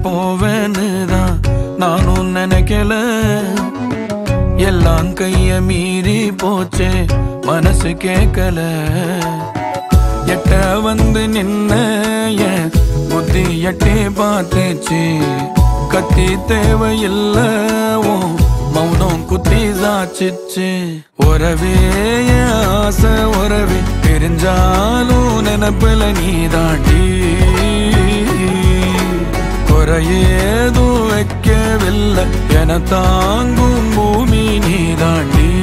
போவேன்னு தான் நானும் நினைக்கல எல்லாம் கைய மீறி போச்சே மனசு கேட்கல எட்ட வந்து நின்ன என் புத்தி எட்டி பார்த்துச்சு கத்தி தேவையில்ல உன் மௌனம் குத்தி சாச்சிச்சு உறவே என் ஆசை உறவே தெரிஞ்சாலும் நினப்புல நீ தாண்டி குறையேதும் வைக்கவில்லை என தாங்கும் பூமி நீ தாண்டி